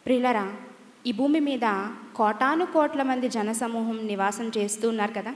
ప్రియులరా ఈ భూమి మీద కోటాను కోట్ల మంది జనసమూహం నివాసం చేస్తూ ఉన్నారు కదా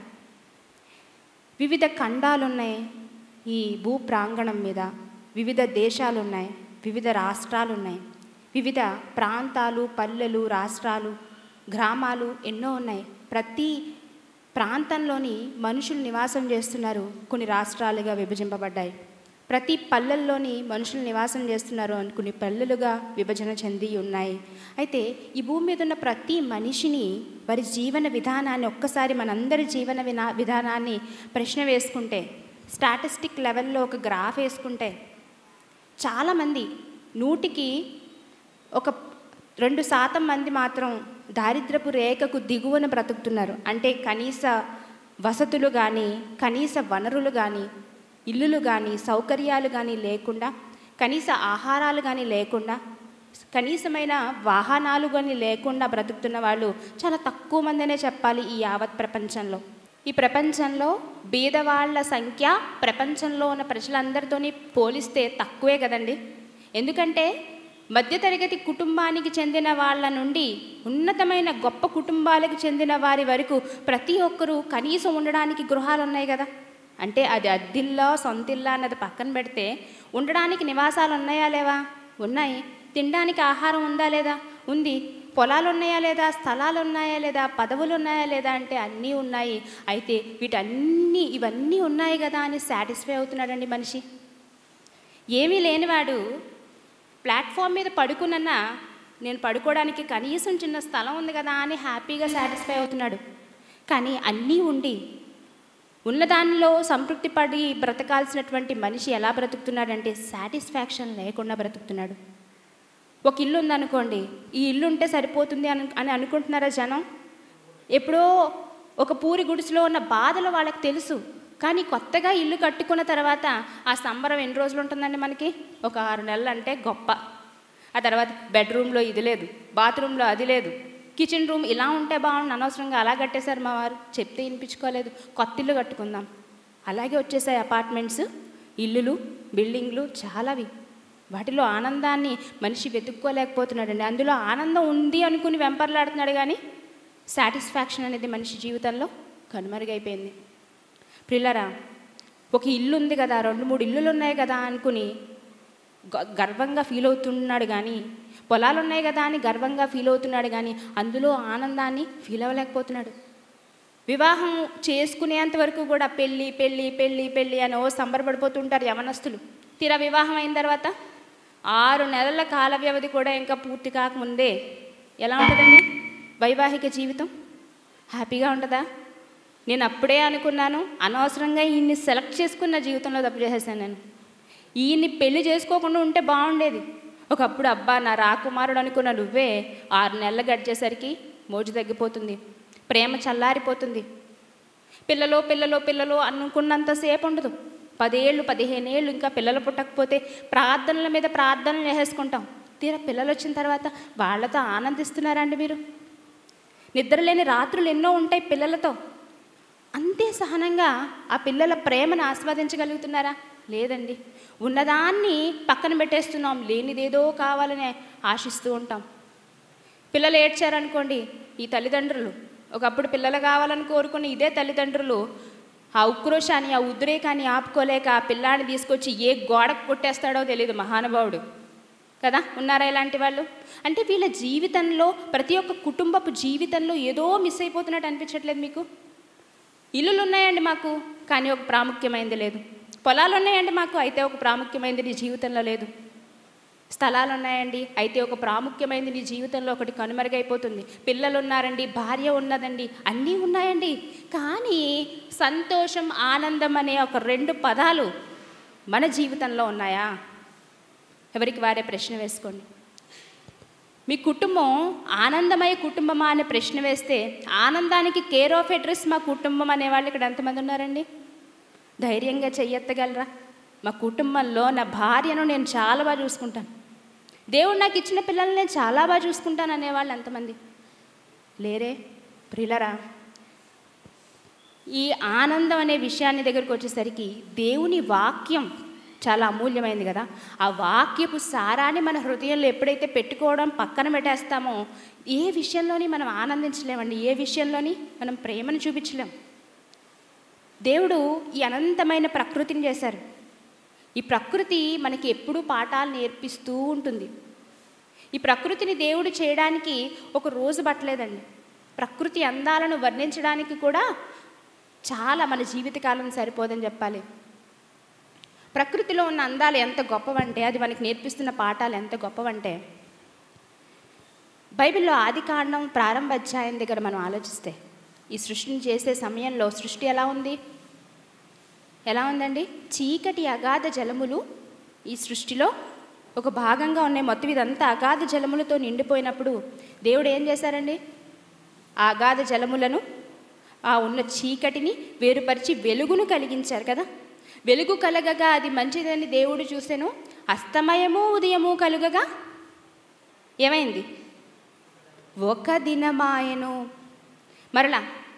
వివిధ ఖండాలు ఉన్నాయి ఈ భూ ప్రాంగణం మీద వివిధ దేశాలు ఉన్నాయి వివిధ రాష్ట్రాలు ఉన్నాయి వివిధ ప్రాంతాలు పల్లెలు రాష్ట్రాలు గ్రామాలు ఎన్నో ఉన్నాయి ప్రతి ప్రాంతంలోని మనుషులు నివాసం చేస్తున్నారు కొన్ని రాష్ట్రాలుగా విభజింపబడ్డాయి ప్రతి పల్లెల్లోని మనుషులు నివాసం చేస్తున్నారు అని కొన్ని పల్లెలుగా విభజన చెంది ఉన్నాయి అయితే ఈ భూమి మీద ఉన్న ప్రతి మనిషిని వారి జీవన విధానాన్ని ఒక్కసారి మనందరి జీవన వినా విధానాన్ని ప్రశ్న వేసుకుంటే స్టాటిస్టిక్ లెవెల్లో ఒక గ్రాఫ్ వేసుకుంటే చాలామంది నూటికి ఒక రెండు శాతం మంది మాత్రం దారిద్రపు రేఖకు దిగువన బ్రతుకుతున్నారు అంటే కనీస వసతులు కానీ కనీస వనరులు కానీ ఇల్లులు కానీ సౌకర్యాలు కానీ లేకుండా కనీస ఆహారాలు కానీ లేకుండా కనీసమైన వాహనాలు కానీ లేకుండా బ్రతుకుతున్న వాళ్ళు చాలా తక్కువ మందినే చెప్పాలి ఈ యావత్ ప్రపంచంలో ఈ ప్రపంచంలో బీదవాళ్ల సంఖ్య ప్రపంచంలో ఉన్న ప్రజలందరితోని పోలిస్తే తక్కువే కదండి ఎందుకంటే మధ్యతరగతి కుటుంబానికి చెందిన వాళ్ళ నుండి ఉన్నతమైన గొప్ప కుటుంబాలకు చెందిన వారి వరకు ప్రతి ఒక్కరూ కనీసం ఉండడానికి గృహాలు ఉన్నాయి కదా అంటే అది అద్దిల్లా సొంతిల్లా అన్నది పక్కన పెడితే ఉండడానికి నివాసాలు ఉన్నాయా లేవా ఉన్నాయి తినడానికి ఆహారం ఉందా లేదా ఉంది పొలాలు ఉన్నాయా లేదా స్థలాలు ఉన్నాయా లేదా పదవులు ఉన్నాయా లేదా అంటే అన్నీ ఉన్నాయి అయితే వీటన్నీ ఇవన్నీ ఉన్నాయి కదా అని సాటిస్ఫై అవుతున్నాడండి మనిషి ఏమీ లేనివాడు ప్లాట్ఫామ్ మీద పడుకున్నా నేను పడుకోవడానికి కనీసం చిన్న స్థలం ఉంది కదా అని హ్యాపీగా సాటిస్ఫై అవుతున్నాడు కానీ అన్నీ ఉండి ఉన్నదానిలో సంతృప్తి పడి బ్రతకాల్సినటువంటి మనిషి ఎలా బ్రతుకుతున్నాడంటే సాటిస్ఫాక్షన్ లేకుండా బ్రతుకుతున్నాడు ఒక ఇల్లు ఉందనుకోండి ఈ ఇల్లు ఉంటే సరిపోతుంది అని అని అనుకుంటున్నారా జనం ఎప్పుడో ఒక పూరి గుడిసెలో ఉన్న బాధలు వాళ్ళకి తెలుసు కానీ కొత్తగా ఇల్లు కట్టుకున్న తర్వాత ఆ సంబరం ఎన్ని రోజులు ఉంటుందండి మనకి ఒక ఆరు నెలలు అంటే గొప్ప ఆ తర్వాత బెడ్రూమ్లో ఇది లేదు బాత్రూంలో అది లేదు కిచెన్ రూమ్ ఇలా ఉంటే బాగుండు అనవసరంగా అలా కట్టేశారు మా వారు చెప్తే వినిపించుకోలేదు కొత్త ఇల్లు కట్టుకుందాం అలాగే వచ్చేసాయి అపార్ట్మెంట్స్ ఇల్లులు బిల్డింగ్లు చాలావి వాటిలో ఆనందాన్ని మనిషి వెతుక్కోలేకపోతున్నాడండి అందులో ఆనందం ఉంది అనుకుని వెంపర్లాడుతున్నాడు కానీ సాటిస్ఫాక్షన్ అనేది మనిషి జీవితంలో కనుమరుగైపోయింది ప్రిల్లరా ఒక ఇల్లు ఉంది కదా రెండు మూడు ఇల్లులు ఉన్నాయి కదా అనుకుని గ- గర్వంగా ఫీల్ అవుతున్నాడు కానీ పొలాలు ఉన్నాయి కదా అని గర్వంగా ఫీల్ అవుతున్నాడు కానీ అందులో ఆనందాన్ని ఫీల్ అవ్వలేకపోతున్నాడు వివాహం చేసుకునేంత వరకు కూడా పెళ్ళి పెళ్ళి పెళ్ళి పెళ్ళి అని ఓ సంబరపడిపోతుంటారు యవనస్తులు తీరా వివాహం అయిన తర్వాత ఆరు నెలల కాల వ్యవధి కూడా ఇంకా పూర్తి కాకముందే ఎలా ఉంటుందండి వైవాహిక జీవితం హ్యాపీగా ఉంటుందా నేను అప్పుడే అనుకున్నాను అనవసరంగా ఈయన్ని సెలెక్ట్ చేసుకున్న జీవితంలో తప్పు చేసేసాను నేను ఈయన్ని పెళ్లి చేసుకోకుండా ఉంటే బాగుండేది ఒకప్పుడు అబ్బా నా రాకుమారుడు అనుకున్న నువ్వే ఆరు నెలలు గడిచేసరికి మోజు తగ్గిపోతుంది ప్రేమ చల్లారిపోతుంది పిల్లలో పిల్లలో పిల్లలో అనుకున్నంతసేపు ఉండదు పదేళ్ళు పదిహేనేళ్ళు ఇంకా పిల్లలు పుట్టకపోతే ప్రార్థనల మీద ప్రార్థనలు చేసేసుకుంటాం తీరా పిల్లలు వచ్చిన తర్వాత వాళ్ళతో ఆనందిస్తున్నారండి మీరు నిద్రలేని రాత్రులు ఎన్నో ఉంటాయి పిల్లలతో అంతే సహనంగా ఆ పిల్లల ప్రేమను ఆస్వాదించగలుగుతున్నారా లేదండి ఉన్నదాన్ని పక్కన పెట్టేస్తున్నాం లేనిదేదో కావాలని ఆశిస్తూ ఉంటాం పిల్లలు ఏడ్చారనుకోండి ఈ తల్లిదండ్రులు ఒకప్పుడు పిల్లలు కావాలని కోరుకుని ఇదే తల్లిదండ్రులు ఆ ఉక్రోషాన్ని ఆ ఉద్రేకాన్ని ఆపుకోలేక ఆ పిల్లాన్ని తీసుకొచ్చి ఏ గోడకు కొట్టేస్తాడో తెలియదు మహానుభావుడు కదా ఉన్నారా ఇలాంటి వాళ్ళు అంటే వీళ్ళ జీవితంలో ప్రతి ఒక్క కుటుంబపు జీవితంలో ఏదో మిస్ అయిపోతున్నట్టు అనిపించట్లేదు మీకు ఇల్లులు ఉన్నాయండి మాకు కానీ ఒక ప్రాముఖ్యమైనది లేదు పొలాలు ఉన్నాయండి మాకు అయితే ఒక ప్రాముఖ్యమైనది నీ జీవితంలో లేదు స్థలాలు ఉన్నాయండి అయితే ఒక ప్రాముఖ్యమైనది నీ జీవితంలో ఒకటి కనుమరుగైపోతుంది పిల్లలు ఉన్నారండి భార్య ఉన్నదండి అన్నీ ఉన్నాయండి కానీ సంతోషం ఆనందం అనే ఒక రెండు పదాలు మన జీవితంలో ఉన్నాయా ఎవరికి వారే ప్రశ్న వేసుకోండి మీ కుటుంబం ఆనందమయ కుటుంబమా అనే ప్రశ్న వేస్తే ఆనందానికి కేర్ ఆఫ్ అడ్రస్ మా కుటుంబం అనేవాళ్ళు ఇక్కడ ఎంతమంది ఉన్నారండి ధైర్యంగా చెయ్యెత్తగలరా మా కుటుంబంలో నా భార్యను నేను చాలా బాగా చూసుకుంటాను దేవుడు నాకు ఇచ్చిన పిల్లల్ని నేను చాలా బాగా చూసుకుంటాను అనేవాళ్ళు ఎంతమంది లేరే ప్రిలరా ఈ ఆనందం అనే విషయాన్ని దగ్గరికి వచ్చేసరికి దేవుని వాక్యం చాలా అమూల్యమైంది కదా ఆ వాక్యపు సారాన్ని మన హృదయంలో ఎప్పుడైతే పెట్టుకోవడం పక్కన పెట్టేస్తామో ఏ విషయంలోని మనం ఆనందించలేమండి ఏ విషయంలోని మనం ప్రేమను చూపించలేం దేవుడు ఈ అనంతమైన ప్రకృతిని చేశారు ఈ ప్రకృతి మనకి ఎప్పుడూ పాఠాలు నేర్పిస్తూ ఉంటుంది ఈ ప్రకృతిని దేవుడు చేయడానికి ఒక రోజు పట్టలేదండి ప్రకృతి అందాలను వర్ణించడానికి కూడా చాలా మన జీవితకాలం సరిపోదని చెప్పాలి ప్రకృతిలో ఉన్న అందాలు ఎంత గొప్పవంటే అది మనకి నేర్పిస్తున్న పాఠాలు ఎంత గొప్పవంటే బైబిల్లో ఆది కాండం ప్రారంభ అధ్యాయం దగ్గర మనం ఆలోచిస్తే ఈ సృష్టిని చేసే సమయంలో సృష్టి ఎలా ఉంది ఎలా ఉందండి చీకటి అగాధ జలములు ఈ సృష్టిలో ఒక భాగంగా ఉన్నాయి మొత్తం ఇదంతా అగాధ జలములతో నిండిపోయినప్పుడు దేవుడు ఏం చేశారండి ఆ అగాధ జలములను ఆ ఉన్న చీకటిని వేరుపరిచి వెలుగును కలిగించారు కదా వెలుగు కలగగా అది మంచిదని దేవుడు చూసెను అస్తమయము ఉదయము కలుగగా ఏమైంది ఒక దినమాయను మరలా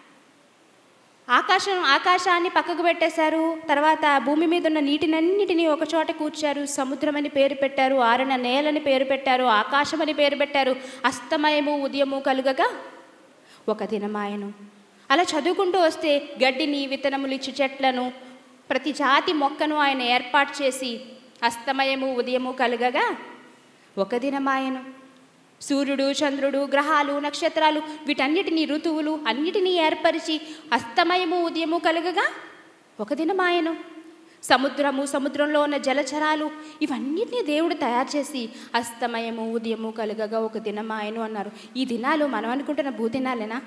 ఆకాశం ఆకాశాన్ని పక్కకు పెట్టేశారు తర్వాత భూమి మీద ఉన్న నీటినన్నిటినీ ఒక చోట కూర్చారు సముద్రం అని పేరు పెట్టారు ఆరన నేలని పేరు పెట్టారు ఆకాశం అని పేరు పెట్టారు అస్తమయము ఉదయము కలుగగా ఒక దినమాయను అలా చదువుకుంటూ వస్తే గడ్డిని విత్తనములు ఇచ్చు చెట్లను ప్రతి జాతి మొక్కను ఆయన ఏర్పాటు చేసి అస్తమయము ఉదయము కలుగగా ఒక దినమాయను సూర్యుడు చంద్రుడు గ్రహాలు నక్షత్రాలు వీటన్నిటినీ ఋతువులు అన్నిటినీ ఏర్పరిచి అస్తమయము ఉదయము కలుగగా ఒక దినమాయను సముద్రము సముద్రంలో ఉన్న జలచరాలు ఇవన్నిటినీ దేవుడు తయారు చేసి అస్తమయము ఉదయము కలుగగా ఒక దినమాయను అన్నారు ఈ దినాలు మనం అనుకుంటున్న భూదినాలేనా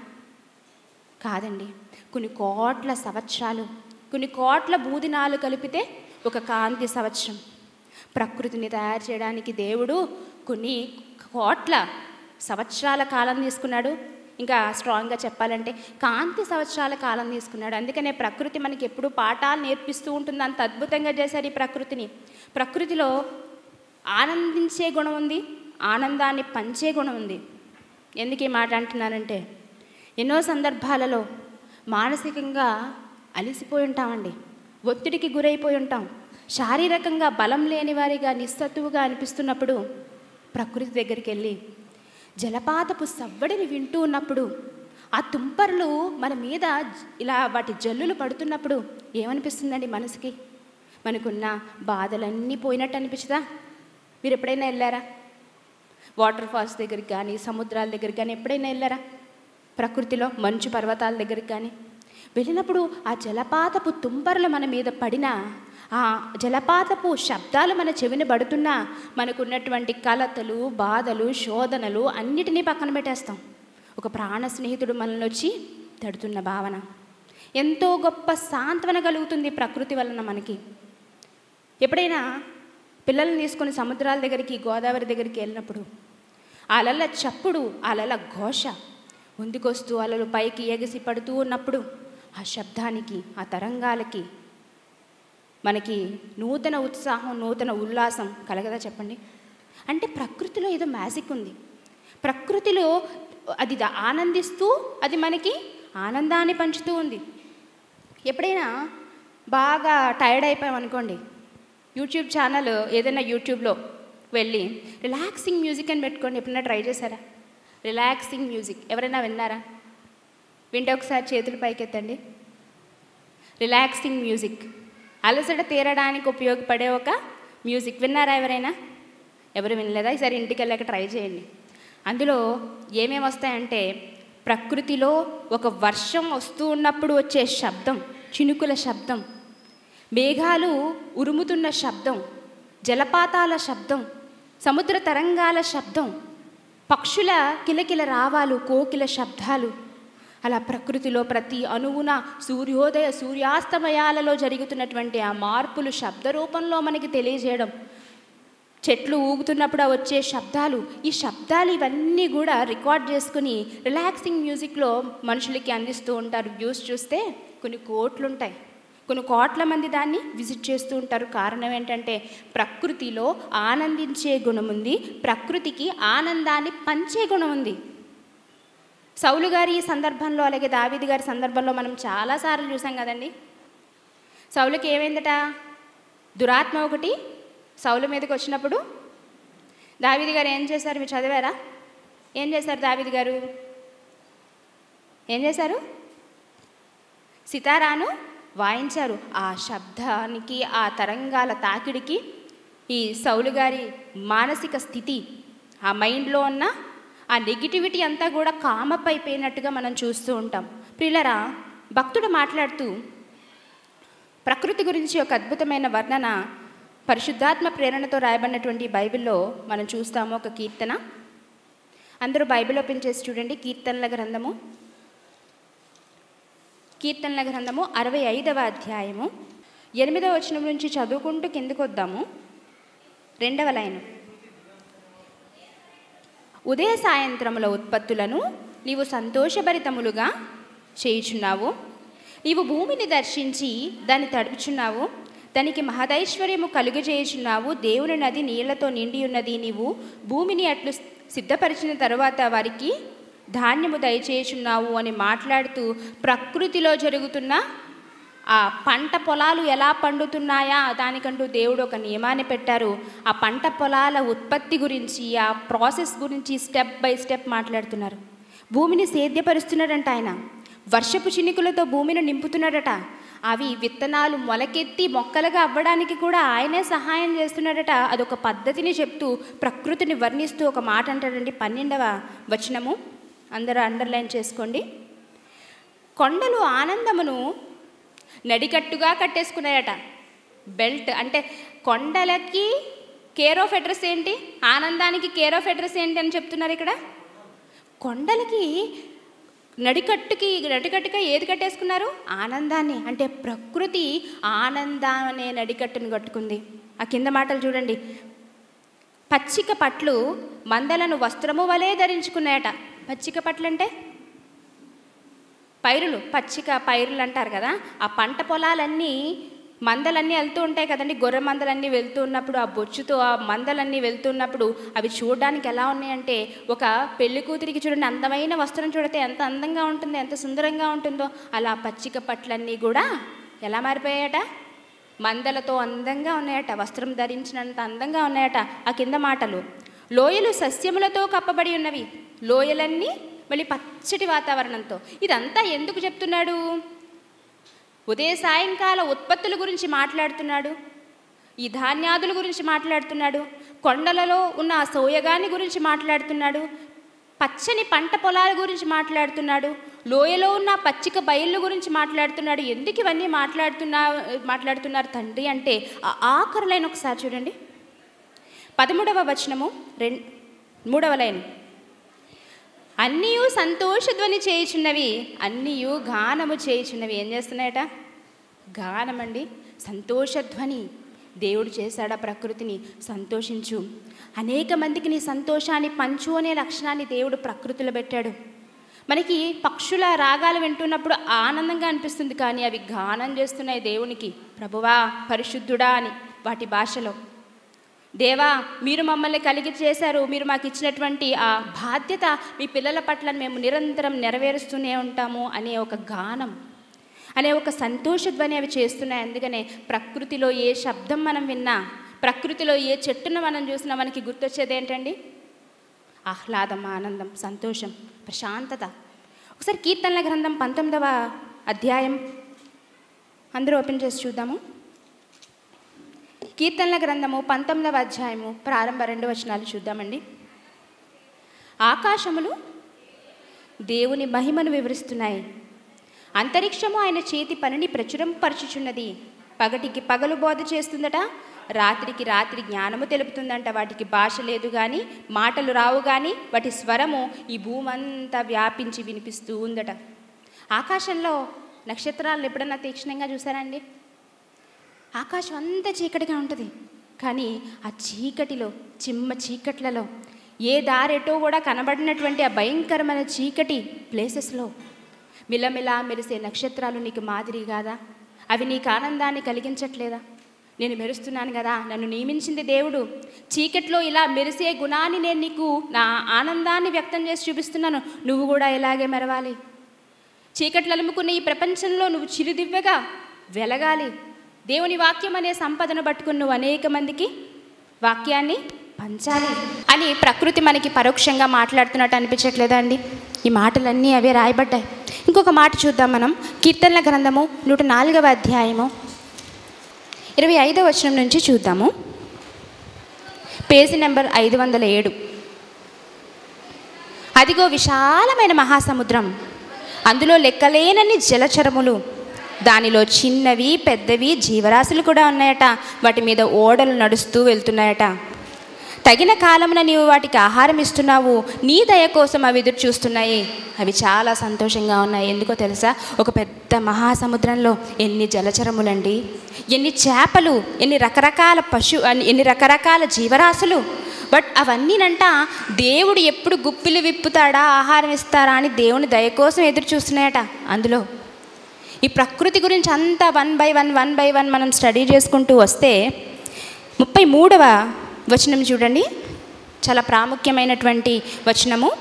కాదండి కొన్ని కోట్ల సంవత్సరాలు కొన్ని కోట్ల భూదినాలు కలిపితే ఒక కాంతి సంవత్సరం ప్రకృతిని తయారు చేయడానికి దేవుడు కొన్ని కోట్ల సంవత్సరాల కాలం తీసుకున్నాడు ఇంకా స్ట్రాంగ్గా చెప్పాలంటే కాంతి సంవత్సరాల కాలం తీసుకున్నాడు అందుకనే ప్రకృతి మనకి ఎప్పుడు పాఠాలు నేర్పిస్తూ ఉంటుంది అంత అద్భుతంగా చేశారు ఈ ప్రకృతిని ప్రకృతిలో ఆనందించే గుణం ఉంది ఆనందాన్ని పంచే గుణం ఉంది ఎందుకు ఈ మాట అంటున్నానంటే ఎన్నో సందర్భాలలో మానసికంగా అలిసిపోయి ఉంటామండి ఒత్తిడికి గురైపోయి ఉంటాం శారీరకంగా బలం లేని వారిగా నిస్సత్తువుగా అనిపిస్తున్నప్పుడు ప్రకృతి దగ్గరికి వెళ్ళి జలపాతపు సవ్వడిని వింటూ ఉన్నప్పుడు ఆ తుంపర్లు మన మీద ఇలా వాటి జల్లులు పడుతున్నప్పుడు ఏమనిపిస్తుందండి మనసుకి మనకున్న బాధలన్నీ పోయినట్టు అనిపించదా మీరు ఎప్పుడైనా వెళ్ళారా వాటర్ ఫాల్స్ దగ్గరికి కానీ సముద్రాల దగ్గరికి కానీ ఎప్పుడైనా వెళ్ళారా ప్రకృతిలో మంచు పర్వతాల దగ్గరికి కానీ వెళ్ళినప్పుడు ఆ జలపాతపు తుంపర్లు మన మీద పడినా ఆ జలపాతపు శబ్దాలు మన చెవిని పడుతున్నా మనకున్నటువంటి కలతలు బాధలు శోధనలు అన్నిటినీ పక్కన పెట్టేస్తాం ఒక ప్రాణ స్నేహితుడు మనల్ని వచ్చి తడుతున్న భావన ఎంతో గొప్ప సాంత్వన కలుగుతుంది ప్రకృతి వలన మనకి ఎప్పుడైనా పిల్లల్ని తీసుకొని సముద్రాల దగ్గరికి గోదావరి దగ్గరికి వెళ్ళినప్పుడు ఆ అలల చప్పుడు ఆ అలల ఘోష ముందుకొస్తూ అలలు పైకి ఎగసి పడుతూ ఉన్నప్పుడు ఆ శబ్దానికి ఆ తరంగాలకి మనకి నూతన ఉత్సాహం నూతన ఉల్లాసం కలగదా చెప్పండి అంటే ప్రకృతిలో ఏదో మ్యాజిక్ ఉంది ప్రకృతిలో అది ద- ఆనందిస్తూ అది మనకి ఆనందాన్ని పంచుతూ ఉంది ఎప్పుడైనా బాగా టైర్డ్ అయిపోయాం అనుకోండి యూట్యూబ్ ఛానల్ ఏదైనా యూట్యూబ్లో వెళ్ళి రిలాక్సింగ్ మ్యూజిక్ అని పెట్టుకోండి ఎప్పుడైనా ట్రై చేశారా రిలాక్సింగ్ మ్యూజిక్ ఎవరైనా విన్నారా వింటే ఒకసారి చేతులు పైకెత్తండి రిలాక్సింగ్ మ్యూజిక్ అలసట తీరడానికి ఉపయోగపడే ఒక మ్యూజిక్ విన్నారా ఎవరైనా ఎవరు వినలేదా ఈసారి ఇంటికి వెళ్ళాక ట్రై చేయండి అందులో ఏమేమి వస్తాయంటే ప్రకృతిలో ఒక వర్షం వస్తూ ఉన్నప్పుడు వచ్చే శబ్దం చినుకుల శబ్దం మేఘాలు ఉరుముతున్న శబ్దం జలపాతాల శబ్దం సముద్ర తరంగాల శబ్దం పక్షుల కిలకిల రావాలు కోకిల శబ్దాలు అలా ప్రకృతిలో ప్రతి అణువున సూర్యోదయ సూర్యాస్తమయాలలో జరుగుతున్నటువంటి ఆ మార్పులు శబ్ద రూపంలో మనకి తెలియజేయడం చెట్లు ఊగుతున్నప్పుడు ఆ వచ్చే శబ్దాలు ఈ శబ్దాలు ఇవన్నీ కూడా రికార్డ్ చేసుకుని రిలాక్సింగ్ మ్యూజిక్లో మనుషులకి అందిస్తూ ఉంటారు వ్యూస్ చూస్తే కొన్ని కోట్లు ఉంటాయి కొన్ని కోట్ల మంది దాన్ని విజిట్ చేస్తూ ఉంటారు కారణం ఏంటంటే ప్రకృతిలో ఆనందించే గుణం ఉంది ప్రకృతికి ఆనందాన్ని పంచే గుణం ఉంది సౌలు గారి ఈ సందర్భంలో అలాగే దావీది గారి సందర్భంలో మనం చాలాసార్లు చూసాం కదండి సౌలుకి ఏమైందట దురాత్మ ఒకటి సౌలు మీదకి వచ్చినప్పుడు దావిది గారు ఏం చేశారు మీరు చదివారా ఏం చేశారు దావిది గారు ఏం చేశారు సితారాను వాయించారు ఆ శబ్దానికి ఆ తరంగాల తాకిడికి ఈ సౌలు గారి మానసిక స్థితి ఆ మైండ్లో ఉన్న ఆ నెగిటివిటీ అంతా కూడా కామప్ అయిపోయినట్టుగా మనం చూస్తూ ఉంటాం ప్రిల్లరా భక్తుడు మాట్లాడుతూ ప్రకృతి గురించి ఒక అద్భుతమైన వర్ణన పరిశుద్ధాత్మ ప్రేరణతో రాయబడినటువంటి బైబిల్లో మనం చూస్తాము ఒక కీర్తన అందరూ బైబిల్ ఓపెన్ చేసి చూడండి కీర్తనల గ్రంథము కీర్తనల గ్రంథము అరవై ఐదవ అధ్యాయము ఎనిమిదవ వచనం నుంచి చదువుకుంటూ కిందకు వద్దాము రెండవ లైను ఉదయ సాయంత్రముల ఉత్పత్తులను నీవు సంతోషభరితములుగా చేయుచున్నావు నీవు భూమిని దర్శించి దాన్ని తడుపుచున్నావు దానికి మహదైశ్వర్యము కలుగజేయుచున్నావు దేవుని నది నీళ్లతో నిండి ఉన్నది నీవు భూమిని అట్లు సిద్ధపరిచిన తరువాత వారికి ధాన్యము దయచేయుచున్నావు అని మాట్లాడుతూ ప్రకృతిలో జరుగుతున్న ఆ పంట పొలాలు ఎలా పండుతున్నాయా దానికంటూ దేవుడు ఒక నియమాన్ని పెట్టారు ఆ పంట పొలాల ఉత్పత్తి గురించి ఆ ప్రాసెస్ గురించి స్టెప్ బై స్టెప్ మాట్లాడుతున్నారు భూమిని సేద్యపరుస్తున్నాడంట ఆయన వర్షపు చినుకులతో భూమిని నింపుతున్నాడట అవి విత్తనాలు మొలకెత్తి మొక్కలుగా అవ్వడానికి కూడా ఆయనే సహాయం చేస్తున్నాడట అదొక పద్ధతిని చెప్తూ ప్రకృతిని వర్ణిస్తూ ఒక మాట అంటాడండి పన్నెండవ వచనము అందరూ అండర్లైన్ చేసుకోండి కొండలు ఆనందమును నడికట్టుగా కట్టేసుకున్నాయట బెల్ట్ అంటే కొండలకి కేర్ ఆఫ్ అడ్రస్ ఏంటి ఆనందానికి కేర్ ఆఫ్ అడ్రస్ ఏంటి అని చెప్తున్నారు ఇక్కడ కొండలకి నడికట్టుకి నడికట్టుగా ఏది కట్టేసుకున్నారు ఆనందాన్ని అంటే ప్రకృతి ఆనందం అనే నడికట్టును కట్టుకుంది ఆ కింద మాటలు చూడండి పచ్చిక పట్లు మందలను వస్త్రము వలె ధరించుకున్నాయట పచ్చిక పట్లు అంటే పైరులు పచ్చిక పైరులు అంటారు కదా ఆ పంట పొలాలన్నీ మందలన్నీ వెళ్తూ ఉంటాయి కదండి గొర్రె మందలన్నీ వెళ్తూ ఉన్నప్పుడు ఆ బొచ్చుతో ఆ మందలన్నీ వెళ్తున్నప్పుడు అవి చూడడానికి ఎలా ఉన్నాయంటే ఒక పెళ్లి కూతురికి చూడండి అందమైన వస్త్రం చూడితే ఎంత అందంగా ఉంటుందో ఎంత సుందరంగా ఉంటుందో అలా పచ్చిక పట్లన్నీ కూడా ఎలా మారిపోయాయట మందలతో అందంగా ఉన్నాయట వస్త్రం ధరించినంత అందంగా ఉన్నాయట ఆ కింద మాటలు లోయలు సస్యములతో కప్పబడి ఉన్నవి లోయలన్నీ మళ్ళీ పచ్చటి వాతావరణంతో ఇదంతా ఎందుకు చెప్తున్నాడు ఉదయ సాయంకాల ఉత్పత్తుల గురించి మాట్లాడుతున్నాడు ఈ ధాన్యాదుల గురించి మాట్లాడుతున్నాడు కొండలలో ఉన్న ఆ సోయగాని గురించి మాట్లాడుతున్నాడు పచ్చని పంట పొలాల గురించి మాట్లాడుతున్నాడు లోయలో ఉన్న పచ్చిక బయళ్ళ గురించి మాట్లాడుతున్నాడు ఎందుకు ఇవన్నీ మాట్లాడుతున్నా మాట్లాడుతున్నారు తండ్రి అంటే ఆ ఆఖరు లైన్ ఒకసారి చూడండి పదమూడవ వచనము రెం మూడవ లైన్ అన్నీయు సంతోషధ్వని చేయుచున్నవి అన్నీయు గానము చేయుచున్నవి ఏం చేస్తున్నాయట గానమండి సంతోషధ్వని దేవుడు చేశాడా ప్రకృతిని సంతోషించు అనేక మందికి నీ సంతోషాన్ని పంచు అనే లక్షణాన్ని దేవుడు ప్రకృతిలో పెట్టాడు మనకి పక్షుల రాగాలు వింటున్నప్పుడు ఆనందంగా అనిపిస్తుంది కానీ అవి గానం చేస్తున్నాయి దేవునికి ప్రభువా పరిశుద్ధుడా అని వాటి భాషలో దేవా మీరు మమ్మల్ని కలిగి చేశారు మీరు మాకు ఇచ్చినటువంటి ఆ బాధ్యత మీ పిల్లల పట్ల మేము నిరంతరం నెరవేరుస్తూనే ఉంటాము అనే ఒక గానం అనే ఒక సంతోషధ్వని అవి చేస్తున్నాయి అందుకనే ప్రకృతిలో ఏ శబ్దం మనం విన్నా ప్రకృతిలో ఏ చెట్టును మనం చూసినా మనకి గుర్తొచ్చేది ఏంటండి ఆహ్లాదం ఆనందం సంతోషం ప్రశాంతత ఒకసారి కీర్తనల గ్రంథం పంతొమ్మిదవ అధ్యాయం అందరూ ఓపెన్ చేసి చూద్దాము కీర్తనల గ్రంథము పంతొమ్మిదవ అధ్యాయము ప్రారంభ రెండు వచనాలు చూద్దామండి ఆకాశములు దేవుని మహిమను వివరిస్తున్నాయి అంతరిక్షము ఆయన చేతి పనిని ప్రచురంపరచుచున్నది పగటికి పగలు బోధ చేస్తుందట రాత్రికి రాత్రి జ్ఞానము తెలుపుతుందంట వాటికి భాష లేదు కానీ మాటలు రావు కానీ వాటి స్వరము ఈ భూమంతా వ్యాపించి వినిపిస్తూ ఉందట ఆకాశంలో నక్షత్రాలు ఎప్పుడన్నా తీక్షణంగా చూసారండి ఆకాశం అంతా చీకటిగా ఉంటుంది కానీ ఆ చీకటిలో చిమ్మ చీకట్లలో ఏ దారెటో కూడా కనబడినటువంటి ఆ భయంకరమైన చీకటి ప్లేసెస్లో మిలమిలా మెరిసే నక్షత్రాలు నీకు మాదిరి కాదా అవి నీకు ఆనందాన్ని కలిగించట్లేదా నేను మెరుస్తున్నాను కదా నన్ను నియమించింది దేవుడు చీకట్లో ఇలా మెరిసే గుణాన్ని నేను నీకు నా ఆనందాన్ని వ్యక్తం చేసి చూపిస్తున్నాను నువ్వు కూడా ఇలాగే మెరవాలి చీకట్లు అలుముకున్న ఈ ప్రపంచంలో నువ్వు చిరుదివ్వగా వెలగాలి దేవుని వాక్యం అనే సంపదను పట్టుకుని నువ్వు అనేక మందికి వాక్యాన్ని పంచాలి అని ప్రకృతి మనకి పరోక్షంగా మాట్లాడుతున్నట్టు అనిపించట్లేదా అండి ఈ మాటలన్నీ అవే రాయబడ్డాయి ఇంకొక మాట చూద్దాం మనం కీర్తనల గ్రంథము నూట నాలుగవ అధ్యాయము ఇరవై ఐదవ వచనం నుంచి చూద్దాము పేజీ నెంబర్ ఐదు వందల ఏడు అదిగో విశాలమైన మహాసముద్రం అందులో లెక్కలేనన్ని జలచరములు దానిలో చిన్నవి పెద్దవి జీవరాశులు కూడా ఉన్నాయట వాటి మీద ఓడలు నడుస్తూ వెళ్తున్నాయట తగిన కాలమున నీవు వాటికి ఆహారం ఇస్తున్నావు నీ దయ కోసం అవి ఎదురు చూస్తున్నాయి అవి చాలా సంతోషంగా ఉన్నాయి ఎందుకో తెలుసా ఒక పెద్ద మహాసముద్రంలో ఎన్ని జలచరములండి ఎన్ని చేపలు ఎన్ని రకరకాల పశు ఎన్ని రకరకాల జీవరాశులు బట్ అవన్నీనంట దేవుడు ఎప్పుడు గుప్పిలు విప్పుతాడా ఆహారం ఇస్తారా అని దేవుని దయ కోసం ఎదురు చూస్తున్నాయట అందులో ఈ ప్రకృతి గురించి అంతా one by one one by one మనం స్టడీ చేసుకుంటూ వస్తే ముప్పై మూడవ వచనం చూడండి చాలా ప్రాముఖ్యమైనటువంటి వచనము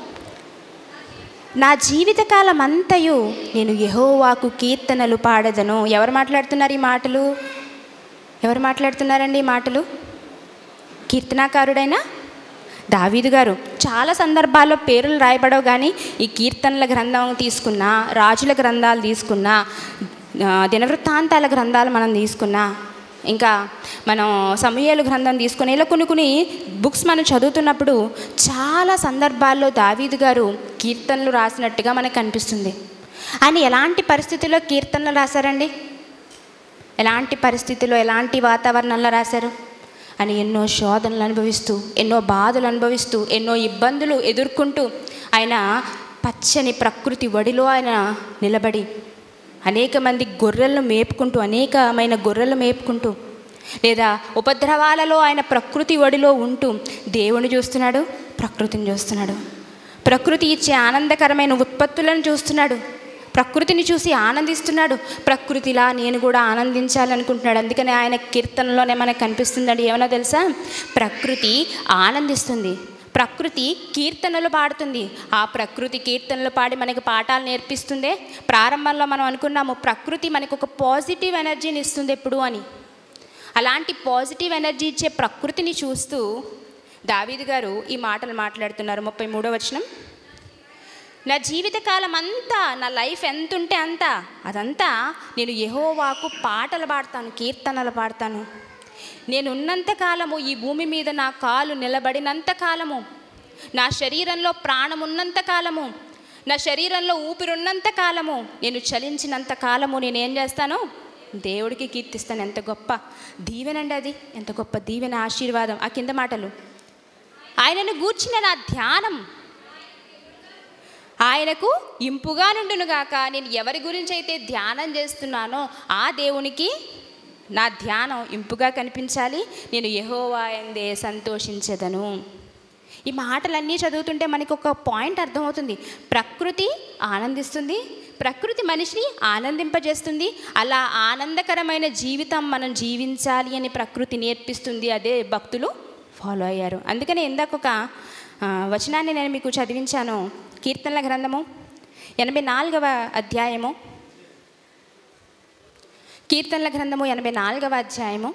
నా జీవితకాలం అంతయు నేను యహోవాకు కీర్తనలు పాడదను ఎవరు మాట్లాడుతున్నారు ఈ మాటలు ఎవరు మాట్లాడుతున్నారండి ఈ మాటలు కీర్తనాకారుడైనా దావీదు గారు చాలా సందర్భాల్లో పేర్లు రాయబడవు కానీ ఈ కీర్తనల గ్రంథం తీసుకున్నా రాజుల గ్రంథాలు తీసుకున్నా ఆ, దినవృత్తాంతాల గ్రంథాలు మనం తీసుకున్నా ఇంకా మనం సమూహలు గ్రంథం తీసుకుని ఇలా కొన్ని కొన్ని బుక్స్ మనం చదువుతున్నప్పుడు చాలా సందర్భాల్లో దావీదు గారు కీర్తనలు రాసినట్టుగా మనకు కనిపిస్తుంది ఆయన ఎలాంటి పరిస్థితుల్లో కీర్తనలు రాశారండి ఎలాంటి పరిస్థితుల్లో ఎలాంటి వాతావరణంలో రాశారు అని ఎన్నో శోధనలు అనుభవిస్తూ ఎన్నో బాధలు అనుభవిస్తూ ఎన్నో ఇబ్బందులు ఎదుర్కొంటూ ఆయన పచ్చని ప్రకృతి ఒడిలో ఆయన నిలబడి అనేక మంది గొర్రెలను మేపుకుంటూ అనేకమైన గొర్రెలు మేపుకుంటూ లేదా ఉపద్రవాలలో ఆయన ప్రకృతి ఒడిలో ఉంటూ దేవుని చూస్తున్నాడు ప్రకృతిని చూస్తున్నాడు ప్రకృతి ఇచ్చే ఆనందకరమైన ఉత్పత్తులను చూస్తున్నాడు ప్రకృతిని చూసి ఆనందిస్తున్నాడు ప్రకృతిలా నేను కూడా ఆనందించాలనుకుంటున్నాడు అందుకని ఆయన కీర్తనలోనే మనకు కనిపిస్తుందండి ఏమన్నా తెలుసా ప్రకృతి ఆనందిస్తుంది ప్రకృతి కీర్తనలు పాడుతుంది ఆ ప్రకృతి కీర్తనలు పాడి మనకి పాఠాలు నేర్పిస్తుందే ప్రారంభంలో మనం అనుకున్నాము ప్రకృతి మనకు ఒక పాజిటివ్ ఎనర్జీని ఇస్తుంది ఎప్పుడు అని అలాంటి పాజిటివ్ ఎనర్జీ ఇచ్చే ప్రకృతిని చూస్తూ దావీదు గారు ఈ మాటలు మాట్లాడుతున్నారు ముప్పై మూడో వచనం నా జీవితకాలం అంతా నా లైఫ్ ఎంత ఉంటే అంత అదంతా నేను యెహోవాకు పాటలు పాడతాను కీర్తనలు పాడతాను నేను ఉన్నంత కాలము ఈ భూమి మీద నా కాలు నిలబడినంత కాలము నా శరీరంలో ప్రాణం ఉన్నంత కాలము నా శరీరంలో ఊపిరున్నంత కాలము నేను చలించినంత కాలము నేను ఏం చేస్తాను దేవుడికి కీర్తిస్తాను ఎంత గొప్ప దీవెనండి అది ఎంత గొప్ప దీవెన ఆశీర్వాదం ఆ కింద మాటలు ఆయనను గూర్చిన నా ధ్యానం ఆయనకు ఇంపుగా నుండునుగాక నేను ఎవరి గురించి అయితే ధ్యానం చేస్తున్నానో ఆ దేవునికి నా ధ్యానం ఇంపుగా కనిపించాలి నేను యెహోవా ఎందే సంతోషించదను ఈ మాటలన్నీ చదువుతుంటే మనకి ఒక పాయింట్ అర్థమవుతుంది ప్రకృతి ఆనందిస్తుంది ప్రకృతి మనిషిని ఆనందింపజేస్తుంది అలా ఆనందకరమైన జీవితం మనం జీవించాలి అని ప్రకృతి నేర్పిస్తుంది అదే భక్తులు ఫాలో అయ్యారు అందుకని ఇందాక ఒక ఆ, వచనాన్ని నేను మీకు చదివించాను కీర్తనల గ్రంథము ఎనభై నాలుగవ అధ్యాయము కీర్తనల గ్రంథము ఎనభై నాలుగవ అధ్యాయము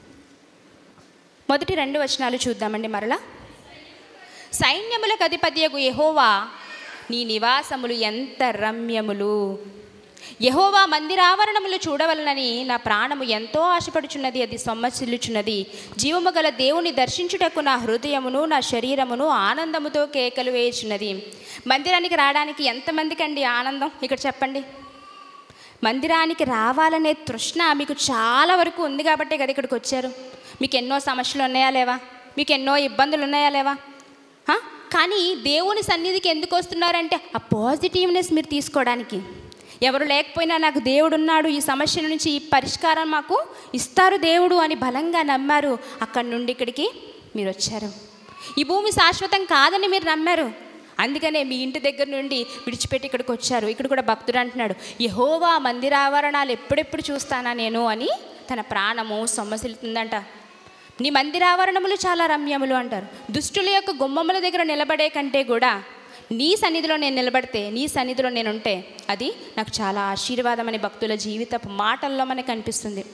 మొదటి రెండు వచనాలు చూద్దామండి మరలా సైన్యములకు అధిపతియగు యెహోవా నీ నివాసములు ఎంత రమ్యములు యెహోవా మందిరావరణములు చూడవలనని నా ప్రాణము ఎంతో ఆశపడుచున్నది అది సొమ్మసిల్లుచున్నది జీవము గల దేవుని దర్శించుటకు నా హృదయమును నా శరీరమును ఆనందముతో కేకలు వేయుచున్నది మందిరానికి రావడానికి ఎంతమందికండి ఆనందం ఇక్కడ చెప్పండి మందిరానికి రావాలనే తృష్ణ మీకు చాలా వరకు ఉంది కాబట్టే కదా ఇక్కడికి వచ్చారు మీకు ఎన్నో సమస్యలు ఉన్నాయా లేవా మీకు ఎన్నో ఇబ్బందులు ఉన్నాయా లేవా హా? కానీ దేవుని సన్నిధికి ఎందుకు వస్తున్నారంటే ఆ పాజిటివ్నెస్ మీరు తీసుకోవడానికి ఎవరు లేకపోయినా నాకు దేవుడు ఉన్నాడు ఈ సమస్య నుంచి ఈ పరిష్కారం మాకు ఇస్తారు దేవుడు అని బలంగా నమ్మారు అక్కడి నుండి ఇక్కడికి మీరు వచ్చారు ఈ భూమి శాశ్వతం కాదని మీరు నమ్మారు అందుకనే మీ ఇంటి దగ్గర నుండి విడిచిపెట్టి ఇక్కడికి వచ్చారు ఇక్కడ కూడా భక్తుడు అంటున్నాడు యహోవా మందిరావరణాలు ఎప్పుడెప్పుడు చూస్తానా నేను అని తన ప్రాణము సొమ్మసిల్లుతుందంట నీ మందిరావరణములు చాలా రమ్యములు అంటారు దుష్టుల యొక్క గుమ్మముల దగ్గర నిలబడే కంటే కూడా నీ సన్నిధిలో నేను నిలబడితే నీ సన్నిధిలో నేను ఉంటే అది నాకు చాలా ఆశీర్వాదం అని భక్తుల జీవితపు మాటల్లో మనకు కనిపిస్తుంది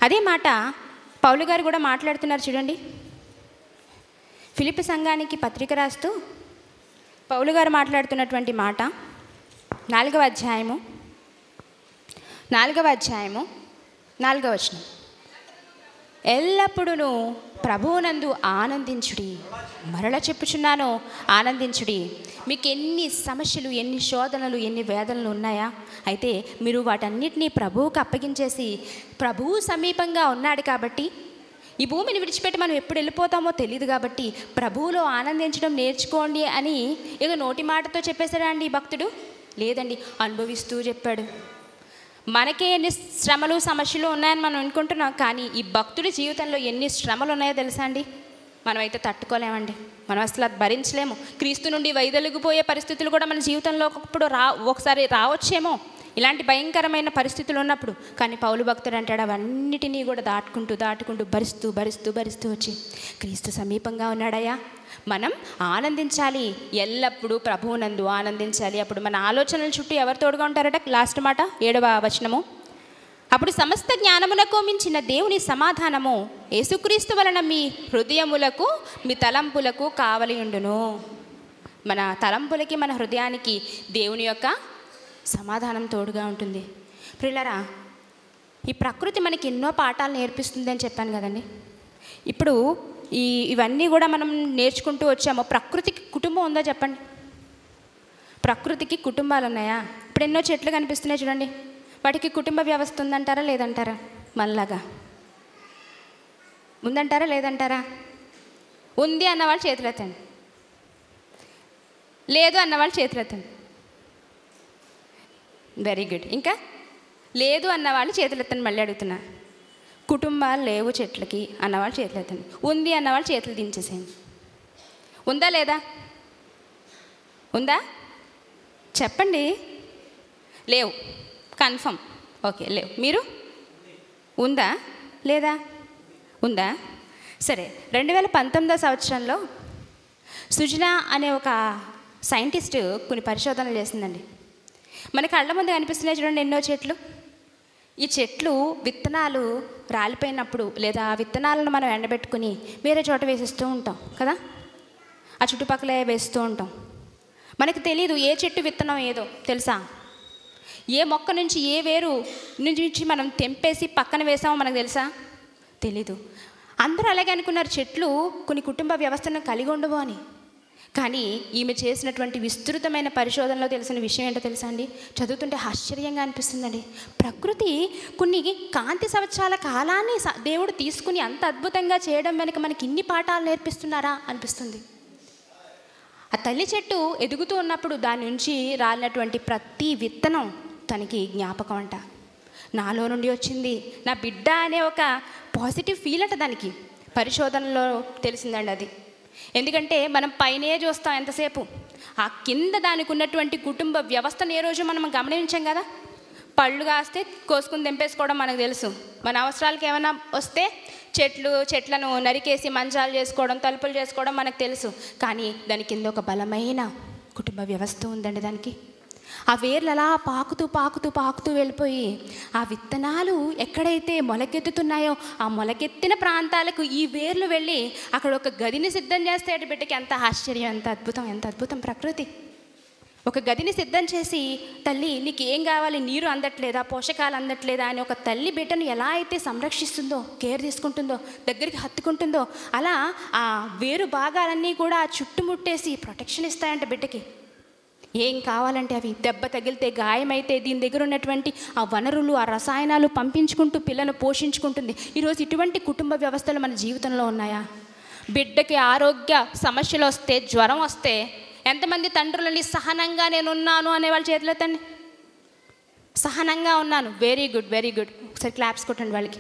అదే మాట పౌలు గారు కూడా మాట్లాడుతున్నారు చూడండి ఫిలిప్ సంఘానికి పత్రిక రాస్తూ పౌలు గారు మాట్లాడుతున్నటువంటి మాట నాలుగవ అధ్యాయము నాలుగవ అధ్యాయము నాలుగవ వచనం ఎల్లప్పుడూ ప్రభువునందు ఆనందించుడి మరల చెప్పుచున్నాను ఆనందించుడి మీకు ఎన్ని సమస్యలు ఎన్ని శోధనలు ఎన్ని వేదనలు ఉన్నాయా అయితే మీరు వాటన్నిటినీ ప్రభువుకు అప్పగించేసి ప్రభువు సమీపంగా ఉన్నాడు కాబట్టి ఈ భూమిని విడిచిపెట్టి మనం ఎప్పుడు వెళ్ళిపోతామో తెలియదు కాబట్టి ప్రభువులో ఆనందించడం నేర్చుకోండి అని ఏదో నోటి మాటతో చెప్పేశాడా అండి ఈ భక్తుడు లేదండి అనుభవిస్తూ చెప్పాడు మనకే ఎన్ని శ్రమలు సమస్యలు ఉన్నాయని మనం అనుకుంటున్నాం కానీ ఈ భక్తుడి జీవితంలో ఎన్ని శ్రమలు ఉన్నాయో తెలుసా అండి మనమైతే తట్టుకోలేమండి మనం అసలు అది భరించలేము క్రీస్తు నుండి వైదొలిగిపోయే పరిస్థితులు కూడా మన జీవితంలో ఒకప్పుడు రా ఒకసారి రావచ్చేమో ఇలాంటి భయంకరమైన పరిస్థితులు ఉన్నప్పుడు కానీ పౌలు భక్తుడు అంటాడు అవన్నిటినీ కూడా దాటుకుంటూ దాటుకుంటూ భరిస్తూ భరిస్తూ భరిస్తూ వచ్చి క్రీస్తు సమీపంగా ఉన్నాడయ్యా మనం ఆనందించాలి ఎల్లప్పుడూ ప్రభువునందు ఆనందించాలి అప్పుడు మన ఆలోచనల చుట్టూ ఎవరు తోడుగా ఉంటారట లాస్ట్ మాట ఏడవ వచనము అప్పుడు సమస్త జ్ఞానమునకు మించిన దేవుని సమాధానము యేసుక్రీస్తు వలన మీ హృదయములకు మీ తలంపులకు కావలి ఉండును మన తలంపులకి మన హృదయానికి దేవుని యొక్క సమాధానం తోడుగా ఉంటుంది ప్రిల్లరా ఈ ప్రకృతి మనకి ఎన్నో పాఠాలు నేర్పిస్తుంది అని చెప్పాను కదండి ఇప్పుడు ఈ ఇవన్నీ కూడా మనం నేర్చుకుంటూ వచ్చాము ప్రకృతికి కుటుంబం ఉందా చెప్పండి ప్రకృతికి కుటుంబాలు ఉన్నాయా ఇప్పుడు ఎన్నో చెట్లు కనిపిస్తున్నాయి చూడండి వాటికి కుటుంబ వ్యవస్థ ఉందంటారా లేదంటారా మనలాగా ఉందంటారా లేదంటారా ఉంది అన్నవాళ్ళు చేతులెత్తండి లేదు అన్నవాళ్ళు చేతులెత్తండి వెరీ గుడ్ ఇంకా లేదు అన్నవాళ్ళు చేతులెత్తండి మళ్ళీ అడుగుతున్నా కుటుంబాలు లేవు చెట్లకి అన్నవాళ్ళు చేతులెత్తండి ఉంది అన్నవాళ్ళు చేతులు దించేసేయండి ఉందా లేదా ఉందా చెప్పండి లేవు కన్ఫర్మ్ ఓకే లేవు మీరు ఉందా లేదా ఉందా సరే రెండు వేల పంతొమ్మిదో సంవత్సరంలో సుజన అనే ఒక సైంటిస్ట్ కొన్ని పరిశోధనలు చేసిందండి మన కళ్ళ ముందు కనిపిస్తున్నాయి చూడండి ఎన్నో చెట్లు ఈ చెట్లు విత్తనాలు రాలిపోయినప్పుడు లేదా ఆ విత్తనాలను మనం ఎండబెట్టుకుని వేరే చోట వేసిస్తూ ఉంటాం కదా ఆ చుట్టుపక్కలే వేస్తూ ఉంటాం మనకు తెలియదు ఏ చెట్టు విత్తనం ఏదో తెలుసా ఏ మొక్క నుంచి ఏ వేరు నుంచి మనం తెంపేసి పక్కన వేసామో మనకు తెలుసా తెలీదు అందరూ అలాగే అనుకున్నారు చెట్లు కొన్ని కుటుంబ వ్యవస్థను కలిగి ఉండవు అని కానీ ఈమె చేసినటువంటి విస్తృతమైన పరిశోధనలో తెలిసిన విషయం ఏంటో తెలుసా అండి చదువుతుంటే ఆశ్చర్యంగా అనిపిస్తుందండి ప్రకృతి కొన్ని కాంతి సంవత్సరాల కాలాన్ని స- దేవుడు తీసుకుని అంత అద్భుతంగా చేయడం వెనుక మనకి ఇన్ని పాఠాలు నేర్పిస్తున్నారా అనిపిస్తుంది ఆ తల్లి చెట్టు ఎదుగుతూ ఉన్నప్పుడు దాని నుంచి రాలినటువంటి ప్రతి విత్తనం తనకి జ్ఞాపకం అంట నాలో నుండి వచ్చింది నా బిడ్డ అనే ఒక పాజిటివ్ ఫీల్ అంట దానికి పరిశోధనలో తెలిసిందండి అది ఎందుకంటే మనం పైనే చూస్తాం ఎంతసేపు ఆ కింద దానికి ఉన్నటువంటి కుటుంబ వ్యవస్థను ఏ రోజు మనం గమనించాం కదా పళ్ళు కాస్తే కోసుకుని తెంపేసుకోవడం మనకు తెలుసు మన అవసరాలకి ఏమైనా వస్తే చెట్లు చెట్లను నరికేసి మంచాలు చేసుకోవడం తలుపులు చేసుకోవడం మనకు తెలుసు కానీ దాని కింద ఒక బలమైన కుటుంబ వ్యవస్థ ఉందండి దానికి ఆ వేర్లు అలా పాకుతూ పాకుతూ పాకుతూ వెళ్ళిపోయి ఆ విత్తనాలు ఎక్కడైతే మొలకెత్తుతున్నాయో ఆ మొలకెత్తిన ప్రాంతాలకు ఈ వేర్లు వెళ్ళి అక్కడ ఒక గదిని సిద్ధం చేస్తే అటు బిడ్డకి ఎంత ఆశ్చర్యం ఎంత అద్భుతం ఎంత అద్భుతం ప్రకృతి ఒక గదిని సిద్ధం చేసి తల్లి నీకు ఏం కావాలి నీరు అందట్లేదా పోషకాలు అందట్లేదా అని ఒక తల్లి బిడ్డను ఎలా అయితే సంరక్షిస్తుందో కేర్ తీసుకుంటుందో దగ్గరికి హత్తుకుంటుందో అలా ఆ వేరు భాగాలన్నీ కూడా చుట్టుముట్టేసి ప్రొటెక్షన్ ఇస్తాయంట బిడ్డకి ఏం కావాలంటే అవి దెబ్బ తగిలితే గాయమైతే దీని దగ్గర ఉన్నటువంటి ఆ వనరులు ఆ రసాయనాలు పంపించుకుంటూ పిల్లను పోషించుకుంటుంది ఈరోజు ఇటువంటి కుటుంబ వ్యవస్థలు మన జీవితంలో ఉన్నాయా బిడ్డకి ఆరోగ్య సమస్యలు వస్తే జ్వరం వస్తే ఎంతమంది తండ్రులని సహనంగా నేను ఉన్నాను అనే వాళ్ళ చేతిలో తండి సహనంగా ఉన్నాను వెరీ గుడ్ వెరీ గుడ్ ఒకసారి క్లాప్స్ కొట్టండి వాళ్ళకి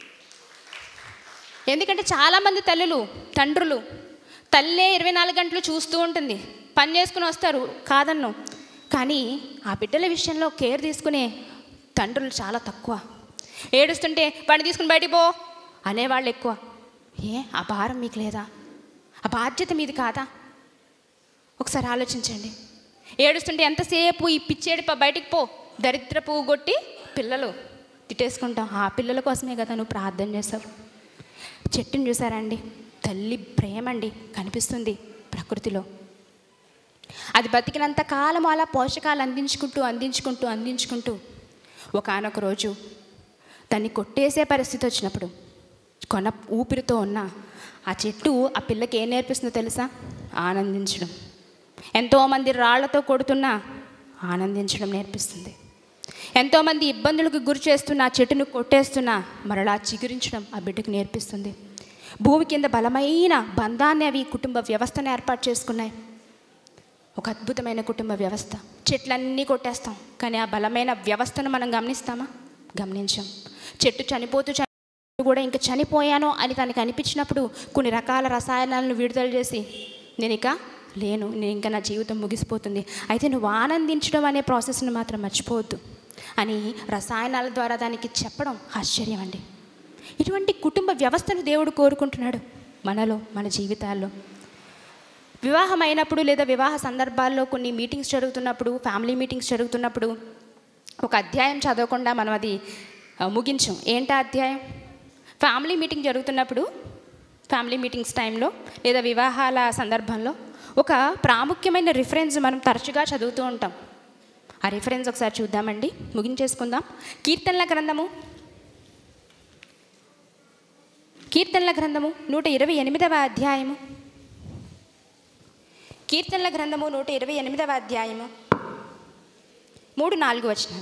ఎందుకంటే చాలామంది తల్లులు తండ్రులు తల్లే ఇరవై నాలుగు గంటలు చూస్తూ ఉంటుంది పని చేసుకుని వస్తారు కాదన్ను కానీ ఆ బిడ్డల విషయంలో కేర్ తీసుకునే తండ్రులు చాలా తక్కువ ఏడుస్తుంటే వాడిని తీసుకుని బయటికి పో అనేవాళ్ళు ఎక్కువ ఏ ఆ భారం మీకు లేదా ఆ బాధ్యత మీది కాదా ఒకసారి ఆలోచించండి ఏడుస్తుంటే ఎంతసేపు ఈ పిచ్చేడి ప- బయటికి పో దరిద్రపు గొట్టి పిల్లలు తిట్టేసుకుంటాం ఆ పిల్లల కోసమే కదా నువ్వు ప్రార్థన చేసావు చెట్టుని చూసారండి తల్లి ప్రేమ అండి కనిపిస్తుంది ప్రకృతిలో అది బతికినంత కాలం అలా పోషకాలు అందించుకుంటూ అందించుకుంటూ అందించుకుంటూ ఒకనొక రోజు దాన్ని కొట్టేసే పరిస్థితి వచ్చినప్పుడు కొన ఊపిరితో ఉన్న ఆ చెట్టు ఆ పిల్లకి ఏం నేర్పిస్తుందో తెలుసా ఆనందించడం ఎంతోమంది రాళ్లతో కొడుతున్నా ఆనందించడం నేర్పిస్తుంది ఎంతోమంది ఇబ్బందులకు గురి చేస్తున్న ఆ చెట్టును కొట్టేస్తున్నా మరలా చిగురించడం ఆ బిడ్డకు నేర్పిస్తుంది భూమి కింద బలమైన బంధాన్ని అవి కుటుంబ వ్యవస్థను ఏర్పాటు చేసుకున్నాయి ఒక అద్భుతమైన కుటుంబ వ్యవస్థ చెట్లన్నీ కొట్టేస్తాం కానీ ఆ బలమైన వ్యవస్థను మనం గమనిస్తామా గమనించాం చెట్టు చనిపోతూ చనిపోతూ కూడా ఇంకా చనిపోయాను అని తనకి అనిపించినప్పుడు కొన్ని రకాల రసాయనాలను విడుదల చేసి నేను ఇక లేను నేను ఇంకా నా జీవితం ముగిసిపోతుంది అయితే నువ్వు ఆనందించడం అనే ప్రాసెస్ని మాత్రం మర్చిపోవద్దు అని రసాయనాల ద్వారా దానికి చెప్పడం ఆశ్చర్యం అండి ఇటువంటి కుటుంబ వ్యవస్థను దేవుడు కోరుకుంటున్నాడు మనలో మన జీవితాల్లో వివాహం అయినప్పుడు లేదా వివాహ సందర్భాల్లో కొన్ని మీటింగ్స్ జరుగుతున్నప్పుడు ఫ్యామిలీ మీటింగ్స్ జరుగుతున్నప్పుడు ఒక అధ్యాయం చదవకుండా మనం అది ఆ, ముగించం ఏంటా అధ్యాయం ఫ్యామిలీ మీటింగ్ జరుగుతున్నప్పుడు ఫ్యామిలీ మీటింగ్స్ టైంలో లేదా వివాహాల సందర్భంలో ఒక ప్రాముఖ్యమైన రిఫరెన్స్ మనం తరచుగా చదువుతూ ఉంటాం ఆ రిఫరెన్స్ ఒకసారి చూద్దామండి ముగించేసుకుందాం కీర్తనల గ్రంథము కీర్తనల గ్రంథము నూట ఇరవై ఎనిమిదవ అధ్యాయము కీర్తనల గ్రంథము నూట ఇరవై ఎనిమిదవ అధ్యాయము మూడు నాలుగు వచనాలు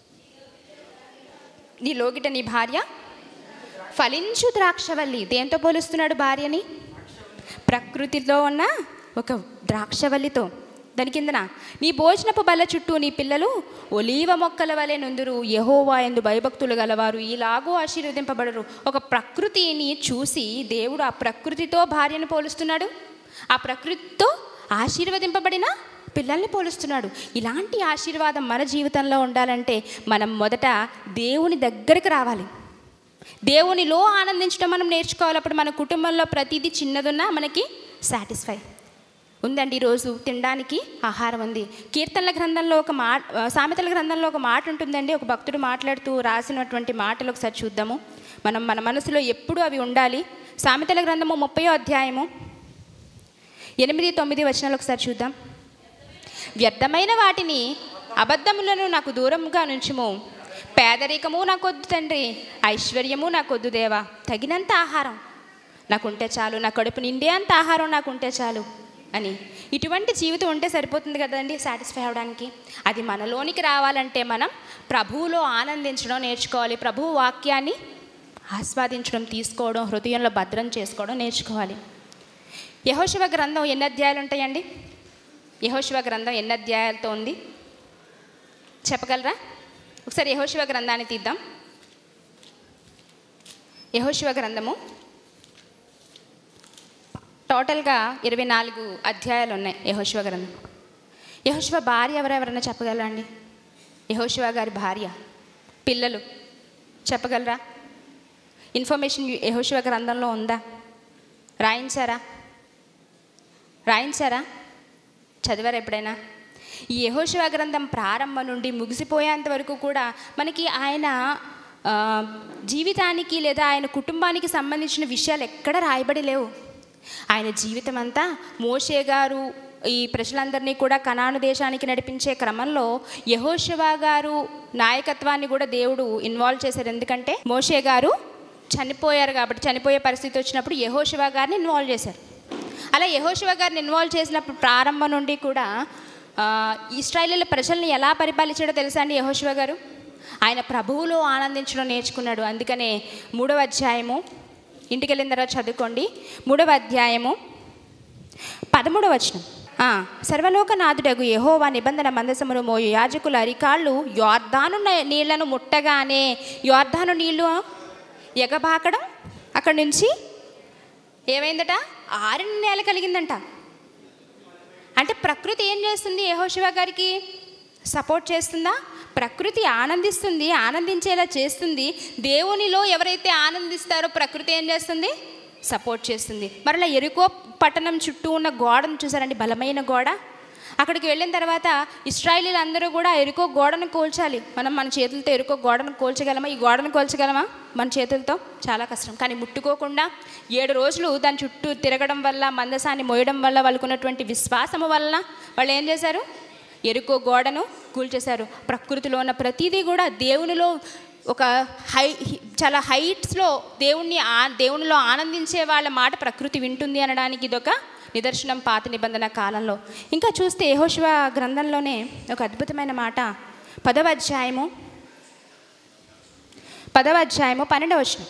నీ లోగిట నీ భార్య ఫలించు ద్రాక్షవల్లి దేంతో పోలుస్తున్నాడు భార్యని ప్రకృతిలో ఉన్న ఒక ద్రాక్షవల్లితో దాని కిందన నీ భోజనపు బల్ల చుట్టూ నీ పిల్లలు ఒలీవ మొక్కల వలె నుందురు యహోవా ఎందు భయభక్తులు గలవారు ఇలాగూ ఆశీర్వదింపబడరు ఒక ప్రకృతిని చూసి దేవుడు ఆ ప్రకృతితో భార్యను పోలుస్తున్నాడు ఆ ప్రకృతితో ఆశీర్వదింపబడిన పిల్లల్ని పోలుస్తున్నాడు ఇలాంటి ఆశీర్వాదం మన జీవితంలో ఉండాలంటే మనం మొదట దేవుని దగ్గరికి రావాలి దేవునిలో ఆనందించడం మనం నేర్చుకోవాలి అప్పుడు మన కుటుంబంలో ప్రతిదీ చిన్నదున్నా మనకి సాటిస్ఫై ఉందండి ఈరోజు తినడానికి ఆహారం ఉంది కీర్తనల గ్రంథంలో ఒక మాట సామెతల గ్రంథంలో ఒక మాట ఉంటుందండి ఒక భక్తుడు మాట్లాడుతూ రాసినటువంటి మాటలు ఒకసారి చూద్దాము మనం మన మనసులో ఎప్పుడు అవి ఉండాలి సామెతల గ్రంథము ముప్పయో అధ్యాయము ఎనిమిది తొమ్మిది వచనాలు ఒకసారి చూద్దాం వ్యర్థమైన వాటిని అబద్ధములను నాకు దూరంగా నుంచుము పేదరికము నాకొద్దు తండ్రి ఐశ్వర్యము నాకొద్దు దేవా తగినంత ఆహారం నాకుంటే చాలు నా కడుపు నిండే అంత ఆహారం నాకుంటే చాలు అని ఇటువంటి జీవితం ఉంటే సరిపోతుంది కదండి సాటిస్ఫై అవడానికి అది మనలోనికి రావాలంటే మనం ప్రభువులో ఆనందించడం నేర్చుకోవాలి ప్రభువు వాక్యాన్ని ఆస్వాదించడం తీసుకోవడం హృదయంలో భద్రం చేసుకోవడం నేర్చుకోవాలి యహోశివ గ్రంథం ఎన్ని అధ్యాయాలు ఉంటాయండి యహోశివ గ్రంథం ఎన్ని అధ్యాయాలతో ఉంది చెప్పగలరా ఒకసారి యహోశివ గ్రంథాన్ని తీద్దాం యహోశివ గ్రంథము టోటల్గా ఇరవై నాలుగు అధ్యాయాలు ఉన్నాయి యహోశివ గ్రంథం యహోశివ భార్య ఎవరెవరైనా చెప్పగలరా అండి యహోశివ గారి భార్య పిల్లలు చెప్పగలరా ఇన్ఫర్మేషన్ యహోశివ గ్రంథంలో ఉందా రాయించారా రాయించారా చదివారా ఎప్పుడైనా ఈ యహోశివ గ్రంథం ప్రారంభం నుండి ముగిసిపోయేంత వరకు కూడా మనకి ఆయన ఆ, జీవితానికి లేదా ఆయన కుటుంబానికి సంబంధించిన విషయాలు ఎక్కడ రాయబడి లేవు ఆయన జీవితం అంతా మోషే గారు ఈ ప్రజలందరినీ కూడా కనాను దేశానికి నడిపించే క్రమంలో యహోశివ గారు నాయకత్వాన్ని కూడా దేవుడు ఇన్వాల్వ్ చేశారు ఎందుకంటే మోషే గారు చనిపోయారు కాబట్టి చనిపోయే పరిస్థితి వచ్చినప్పుడు యహోశివ గారిని ఇన్వాల్వ్ చేశారు అలా యహోశివ గారిని ఇన్వాల్వ్ చేసినప్పుడు ప్రారంభం నుండి కూడా ఆ, ఇస్రాయేలీల ప్రజల్ని ఎలా పరిపాలించాడో తెలుసా అండి యహోశివ గారు ఆయన ప్రభువులో ఆనందించడం నేర్చుకున్నాడు అందుకనే మూడవ అధ్యాయము ఇంటికి వెళ్ళిన తర్వాత చదువుకోండి మూడవ అధ్యాయము పదమూడవ వచనం ఆ, సర్వలోకనాథుడగు యెహోవా నిబంధన మందసమును మోయు యాజకుల అరికాళ్ళు యోర్ధాను న- నీళ్లను ముట్టగానే యోర్ధాను నీళ్లు ఎగబాకడం అక్కడి నుంచి ఏమైందట ఆరిన నేల కలిగిందంట అంటే ప్రకృతి ఏం చేస్తుంది యహోశివ గారికి సపోర్ట్ చేస్తుందా ప్రకృతి ఆనందిస్తుంది ఆనందించేలా చేస్తుంది దేవునిలో ఎవరైతే ఆనందిస్తారో ప్రకృతి ఏం చేస్తుంది సపోర్ట్ చేస్తుంది మరలా ఎరుకో పట్టణం చుట్టూ ఉన్న గోడను చూసారండి బలమైన గోడ అక్కడికి వెళ్ళిన తర్వాత ఇస్రాయిలీలు అందరూ కూడా ఎరుకో గోడను కూల్చాలి మనం మన చేతులతో ఎరుకో గోడను కూల్చగలమా ఈ గోడను కూల్చగలమా మన చేతులతో చాలా కష్టం కానీ ముట్టుకోకుండా ఏడు రోజులు దాని చుట్టూ తిరగడం వల్ల మందసాన్ని మోయడం వల్ల వాళ్ళకున్నటువంటి విశ్వాసము వలన వాళ్ళు ఏం చేశారు ఎరుకో గోడను కూల్చేశారు ప్రకృతిలో ఉన్న ప్రతిదీ కూడా దేవునిలో ఒక హై చాలా హైట్స్లో దేవుణ్ణి ఆ దేవునిలో ఆనందించే వాళ్ళ మాట ప్రకృతి వింటుంది అనడానికి ఇదొక నిదర్శనం పాత నిబంధన కాలంలో ఇంకా చూస్తే యెహోషువ గ్రంథంలోనే ఒక అద్భుతమైన మాట పదవ అధ్యాయము పదవ అధ్యాయము పన్నెండవ వచనం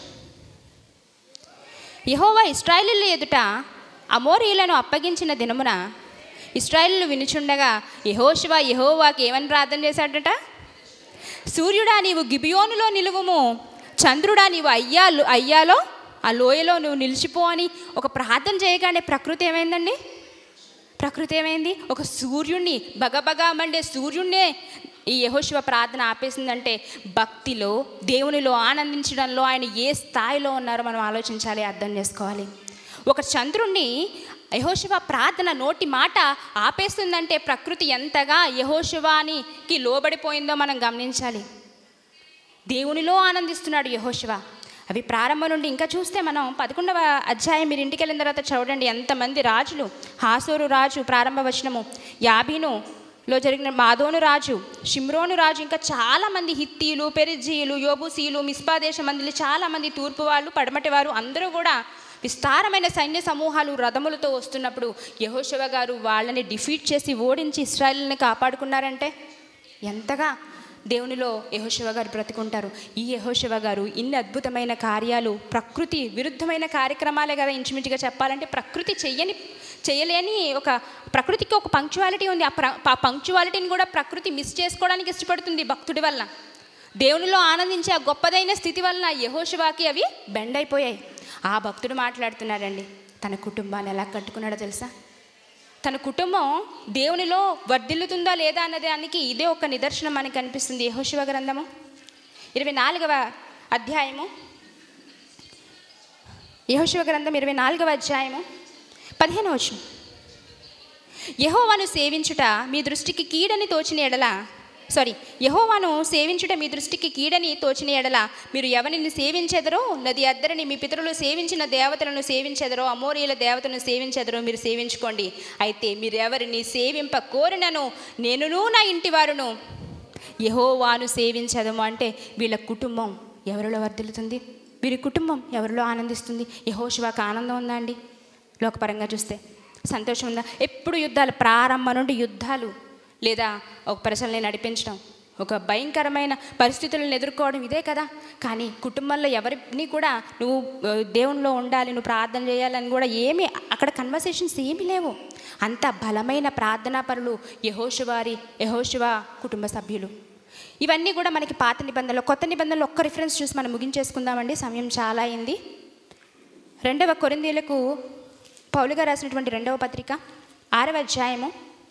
యహోవా ఇస్రాయేలీల ఎదుట అమోరీలను అప్పగించిన దినమున ఇస్రాయేలు వినుచుండగా యహోశివ యహోవాకి ఏమని ప్రార్థన చేశాడట సూర్యుడా నీవు గిబియోనులో నిలువుము చంద్రుడా నీవు అయ్యాలు అయ్యాలో ఆ లోయలో నువ్వు నిలిచిపో అని ఒక ప్రార్థన చేయగానే ప్రకృతి ఏమైందండి ప్రకృతి ఏమైంది ఒక సూర్యుణ్ణి బగబగా మండే సూర్యుణ్ణే ఈ యహోశివ ప్రార్థన ఆపేసిందంటే భక్తిలో దేవునిలో ఆనందించడంలో ఆయన ఏ స్థాయిలో ఉన్నారో మనం ఆలోచించాలి అర్థం చేసుకోవాలి ఒక చంద్రుణ్ణి యహోశివ ప్రార్థన నోటి మాట ఆపేస్తుందంటే ప్రకృతి ఎంతగా యహోశివానికి లోబడిపోయిందో మనం గమనించాలి దేవునిలో ఆనందిస్తున్నాడు యహోశివ అవి ప్రారంభం నుండి ఇంకా చూస్తే మనం పదకొండవ అధ్యాయం మీరు ఇంటికి వెళ్ళిన తర్వాత చూడండి ఎంతమంది రాజులు హాసోరు రాజు ప్రారంభ వచనము యాబీను లో జరిగిన మాదోను రాజు షిమ్రోను రాజు ఇంకా చాలామంది హిత్తీలు పెరిజీలు యోబుసీలు మిస్పా దేశ మందిలు చాలామంది తూర్పు వాళ్ళు పడమటి వారు అందరూ కూడా విస్తారమైన సైన్య సమూహాలు రథములతో వస్తున్నప్పుడు యహోశివ గారు వాళ్ళని డిఫీట్ చేసి ఓడించి ఇస్రాయల్ని కాపాడుకున్నారంటే ఎంతగా దేవునిలో యహోశివ గారు బ్రతుకుంటారు ఈ యహోశివ గారు ఇన్ని అద్భుతమైన కార్యాలు ప్రకృతి విరుద్ధమైన కార్యక్రమాలే కదా ఇంచుమించుగా చెప్పాలంటే ప్రకృతి చెయ్యని చేయలేని ఒక ప్రకృతికి ఒక పంక్చువాలిటీ ఉంది ఆ ప్ర ఆ పంక్చువాలిటీని కూడా ప్రకృతి మిస్ చేసుకోవడానికి ఇష్టపడుతుంది భక్తుడి వల్ల దేవునిలో ఆనందించే ఆ గొప్పదైన స్థితి వలన యహోశివాకి అవి బెండ్ అయిపోయాయి ఆ భక్తుడు మాట్లాడుతున్నాడండి తన కుటుంబాన్ని ఎలా కట్టుకున్నాడో తెలుసా తన కుటుంబం దేవునిలో వర్ధిల్లుతుందా లేదా అన్న దానికి ఇదే ఒక నిదర్శనం మనకి కనిపిస్తుంది యహోశివ గ్రంథము ఇరవై నాలుగవ అధ్యాయము యహోశివ గ్రంథం ఇరవై నాలుగవ అధ్యాయము పదిహేను వచనం యహోవాను సేవించుట మీ దృష్టికి కీడని తోచిన ఎడల సారీ యహోవాను సేవించుట మీ దృష్టికి కీడని తోచిన ఎడల మీరు ఎవరిని సేవించెదరో నది అద్దరిని మీ పితరులు సేవించిన దేవతలను సేవించెదరో అమోరీల దేవతను సేవించెదరో మీరు సేవించుకోండి అయితే మీరు ఎవరిని సేవింప కోరినను నేనును నా ఇంటి వారును యహోవాను సేవించదము అంటే వీళ్ళ కుటుంబం ఎవరిలో వర్ధిల్లుతుంది వీరి కుటుంబం ఎవరిలో ఆనందిస్తుంది యహోశివాకి ఆనందం ఉందా అండి లోకపరంగా చూస్తే సంతోషం ఉందా ఎప్పుడు యుద్ధాలు ప్రారంభం నుండి యుద్ధాలు లేదా ఒక ప్రజల్ని నడిపించడం ఒక భయంకరమైన పరిస్థితులను ఎదుర్కోవడం ఇదే కదా కానీ కుటుంబంలో ఎవరిని కూడా నువ్వు ఆ, దేవునిలో ఉండాలి నువ్వు ప్రార్థన చేయాలని కూడా ఏమీ అక్కడ కన్వర్సేషన్స్ ఏమీ లేవు అంత బలమైన ప్రార్థనా పరులు యహోశివారి యహోశివ కుటుంబ సభ్యులు ఇవన్నీ కూడా మనకి పాత నిబంధనలు కొత్త నిబంధనలు ఒక్క రిఫరెన్స్ చూసి మనం ముగించేసుకుందామండి సమయం చాలా అయింది రెండవ కొరిందీలకు పౌలుగా రాసినటువంటి రెండవ పత్రిక ఆరవ అధ్యాయము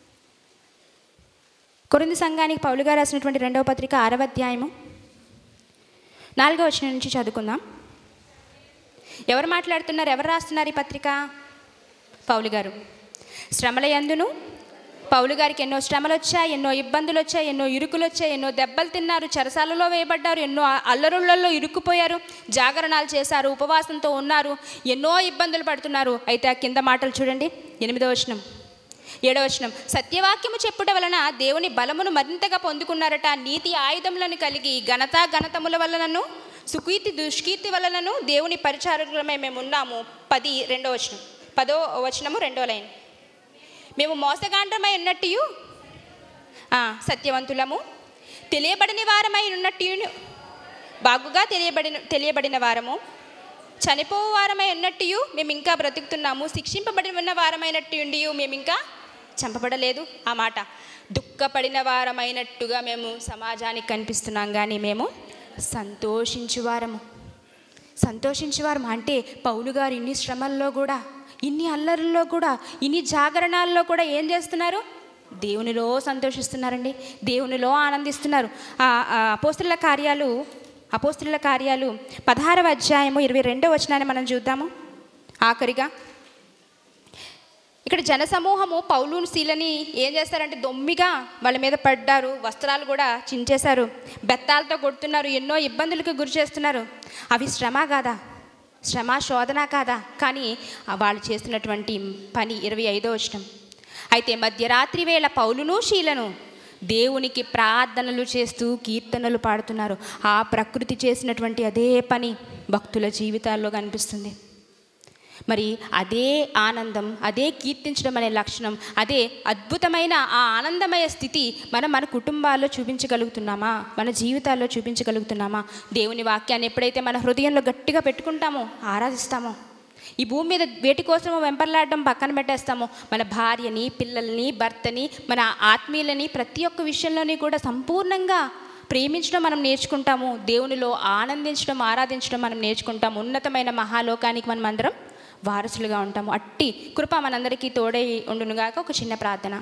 కొరింది సంఘానికి పౌలుగా రాసినటువంటి రెండవ పత్రిక ఆరవ అధ్యాయము నాలుగవ వచనం నుంచి చదువుకుందాం ఎవరు మాట్లాడుతున్నారు ఎవరు రాస్తున్నారు ఈ పత్రిక పౌలు గారు శ్రమల యందును పౌలు గారికి ఎన్నో శ్రమలు వచ్చాయి ఎన్నో ఇబ్బందులు వచ్చాయి ఎన్నో ఇరుకులు వచ్చాయి ఎన్నో దెబ్బలు తిన్నారు చెరసాలలో వేయబడ్డారు ఎన్నో అల్లరులలో ఇరుక్కుపోయారు జాగరణాలు చేశారు ఉపవాసంతో ఉన్నారు ఎన్నో ఇబ్బందులు పడుతున్నారు అయితే ఆ కింద మాటలు చూడండి ఎనిమిదో వచనం ఏడవ వచనం సత్యవాక్యము చెప్పుట వలన దేవుని బలమును మరింతగా పొందుకున్నారట నీతి ఆయుధములను కలిగి ఘనత ఘనతముల వలనను సుకీర్తి దుష్కీర్తి వలనను దేవుని పరిచారకులమై మేము ఉన్నాము పది రెండో వచనం పదో వచనము రెండో లైన్ మేము మోసగాండ్రమై ఉన్నట్టు సత్యవంతులము తెలియబడని వారమై ఉన్నట్టు బాగుగా తెలియబడిన తెలియబడిన వారము చనిపోవు వారమై ఉన్నట్టు మేము ఇంకా బ్రతుకుతున్నాము శిక్షింపబడి ఉన్న వారమైనట్టు ఉండి మేము ఇంకా చంపబడలేదు ఆ మాట దుఃఖపడిన వారమైనట్టుగా మేము సమాజానికి కనిపిస్తున్నాం కానీ మేము సంతోషించువారము సంతోషించేవారు అంటే పౌలు గారు ఇన్ని శ్రమల్లో కూడా ఇన్ని అల్లరుల్లో కూడా ఇన్ని జాగరణాల్లో కూడా ఏం చేస్తున్నారు దేవునిలో సంతోషిస్తున్నారండి దేవునిలో ఆనందిస్తున్నారు ఆ ఆ అపోస్తుల కార్యాలు అపోస్తుల కార్యాలు పదహారవ అధ్యాయము ఇరవై రెండో వచనాన్ని మనం చూద్దాము ఆఖరిగా ఇక్కడ జనసమూహము పౌలు శీలని ఏం చేస్తారంటే దొమ్మిగా వాళ్ళ మీద పడ్డారు వస్త్రాలు కూడా చించేశారు బెత్తాలతో కొడుతున్నారు ఎన్నో ఇబ్బందులకు గురి చేస్తున్నారు అవి శ్రమ కాదా శ్రమ శోధన కాదా కానీ ఆ వాళ్ళు చేస్తున్నటువంటి పని ఇరవై ఐదో ఇష్టం అయితే మధ్యరాత్రి వేళ పౌలును శీలను దేవునికి ప్రార్థనలు చేస్తూ కీర్తనలు పాడుతున్నారు ఆ ప్రకృతి చేసినటువంటి అదే పని భక్తుల జీవితాల్లో కనిపిస్తుంది మరి అదే ఆనందం అదే కీర్తించడం అనే లక్షణం అదే అద్భుతమైన ఆ ఆనందమయ స్థితి మనం మన కుటుంబాల్లో చూపించగలుగుతున్నామా మన జీవితాల్లో చూపించగలుగుతున్నామా దేవుని వాక్యాన్ని ఎప్పుడైతే మన హృదయంలో గట్టిగా పెట్టుకుంటామో ఆరాధిస్తామో ఈ భూమి మీద వేటి కోసమో వెంపర్లాడడం పక్కన పెట్టేస్తామో మన భార్యని పిల్లల్ని భర్తని మన ఆత్మీయులని ప్రతి ఒక్క విషయంలోని కూడా సంపూర్ణంగా ప్రేమించడం మనం నేర్చుకుంటాము దేవునిలో ఆనందించడం ఆరాధించడం మనం నేర్చుకుంటాము ఉన్నతమైన మహాలోకానికి మనం అందరం వారసులుగా ఉంటాము అట్టి కృప మనందరికీ తోడై ఉండునుగాక ఒక చిన్న ప్రార్థన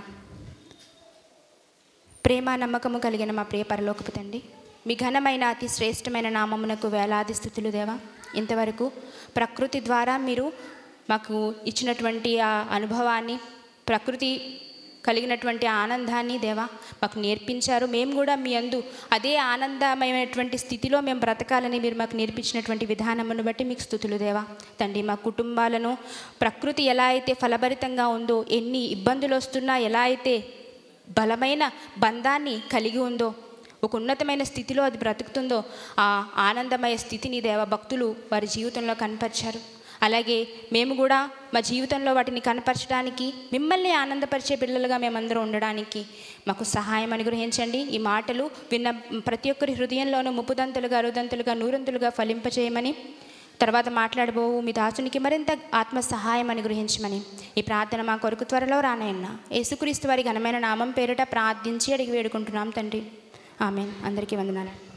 ప్రేమ నమ్మకము కలిగిన మా ప్రియ పరలోకపు తండ్రి మీ ఘనమైన అతి శ్రేష్టమైన నామమునకు వేలాది స్థుతులు దేవా ఇంతవరకు ప్రకృతి ద్వారా మీరు మాకు ఇచ్చినటువంటి ఆ అనుభవాన్ని ప్రకృతి కలిగినటువంటి ఆనందాన్ని దేవా మాకు నేర్పించారు మేము కూడా మీ అందు అదే ఆనందమయమైనటువంటి స్థితిలో మేము బ్రతకాలని మీరు మాకు నేర్పించినటువంటి విధానమును బట్టి మీకు స్థుతులు దేవా తండ్రి మా కుటుంబాలను ప్రకృతి ఎలా అయితే ఫలభరితంగా ఉందో ఎన్ని ఇబ్బందులు వస్తున్నా ఎలా అయితే బలమైన బంధాన్ని కలిగి ఉందో ఒక ఉన్నతమైన స్థితిలో అది బ్రతుకుతుందో ఆ ఆనందమయ స్థితిని దేవ భక్తులు వారి జీవితంలో కనపరిచారు అలాగే మేము కూడా మా జీవితంలో వాటిని కనపరచడానికి మిమ్మల్ని ఆనందపరిచే పిల్లలుగా మేమందరం ఉండడానికి మాకు సహాయం అనుగ్రహించండి ఈ మాటలు విన్న ప్రతి ఒక్కరి హృదయంలోనూ ముప్పుదంతులుగా అరుదంతులుగా నూరంతులుగా ఫలింపచేయమని తర్వాత మాట్లాడబోవు మీ దాసునికి మరింత ఆత్మ సహాయం అనుగ్రహించమని ఈ ప్రార్థన మా కొరకు త్వరలో రానయన్న యేసుక్రీస్తు వారి ఘనమైన నామం పేరిట ప్రార్థించి అడిగి వేడుకుంటున్నాం తండ్రి ఆమె అందరికీ వందనాలు